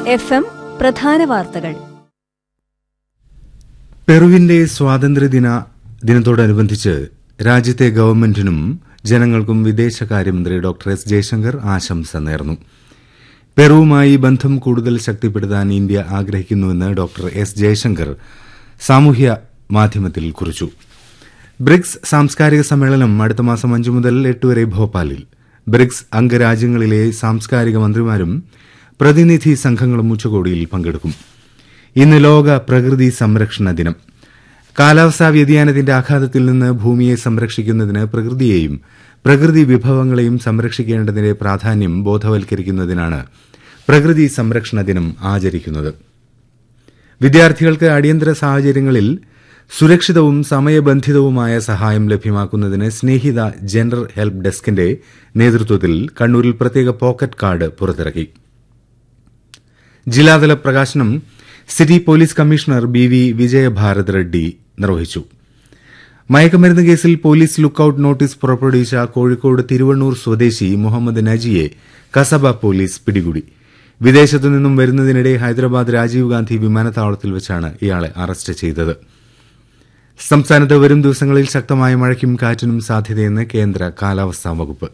F M പ്രധാന വാർത്തകൾ പെറുവിന്റെ സ്വാതന്ത്ര്യദിന ദിനത്തോടനുബന്ധിച്ച് രാജ്യത്തെ ഗവൺമെന്റിനും ജനങ്ങൾക്കും വിദേശകാര്യമന്ത്രി ഡോക്ടർ എസ് ജയശങ്കർ ആശംസ നേർന്നു പെറുവുമായി ബന്ധം കൂടുതൽ ശക്തിപ്പെടുത്താൻ ഇന്ത്യ ആഗ്രഹിക്കുന്നുവെന്ന് ഡോക്ടർ എസ് ജയശങ്കർ സാമൂഹ്യ മാധ്യമത്തിൽ കുറിച്ചു ബ്രിക്സ് സാംസ്കാരിക സമ്മേളനം അടുത്ത മാസം അഞ്ചു മുതൽ എട്ട് വരെ ഭോപ്പാലിൽ ബ്രിക്സ് അംഗരാജ്യങ്ങളിലെ സാംസ്കാരിക മന്ത്രിമാരും പ്രതിനിധി സംഘങ്ങളും ഉച്ചകോടിയിൽ പങ്കെടുക്കും ഇന്ന് ലോക പ്രകൃതി സംരക്ഷണ ദിനം കാലാവസ്ഥാ വ്യതിയാനത്തിന്റെ ആഘാതത്തിൽ നിന്ന് ഭൂമിയെ സംരക്ഷിക്കുന്നതിന് പ്രകൃതിയെയും പ്രകൃതി വിഭവങ്ങളെയും സംരക്ഷിക്കേണ്ടതിന്റെ പ്രാധാന്യം ബോധവൽക്കരിക്കുന്നതിനാണ് പ്രകൃതി സംരക്ഷണ ദിനം ആചരിക്കുന്നത് വിദ്യാർത്ഥികൾക്ക് അടിയന്തര സാഹചര്യങ്ങളിൽ സുരക്ഷിതവും സമയബന്ധിതവുമായ സഹായം ലഭ്യമാക്കുന്നതിന് സ്നേഹിത ജനറൽ ഹെൽപ്പ് ഡെസ്കിന്റെ നേതൃത്വത്തിൽ കണ്ണൂരിൽ പ്രത്യേക പോക്കറ്റ് കാർഡ് പുറത്തിറക്കി ജില്ലാതല പ്രകാശനം city police commissioner B V Vijayabharat Reddy നിർവഹിച്ചു മയക്കുമരുന്ന് കേസിൽ പോലീസ് ലുക്കൌട്ട് നോട്ടീസ് പുറപ്പെടുവിച്ച കോഴിക്കോട് തിരുവണ്ണൂർ സ്വദേശി മുഹമ്മദ് നജിയെ കസബ പോലീസ് പിടികൂടി വിദേശത്തു നിന്നും വരുന്നതിനിടെ ഹൈദരാബാദ് രാജീവ് ഗാന്ധി വിമാനത്താവളത്തിൽ വെച്ചാണ് ഇയാളെ അറസ്റ്റ് ചെയ്തത് സംസ്ഥാനത്ത് വരും ദിവസങ്ങളിൽ ശക്തമായ മഴയ്ക്കും കാറ്റിനും സാധ്യതയെന്ന് കേന്ദ്ര കാലാവസ്ഥാ വകുപ്പ്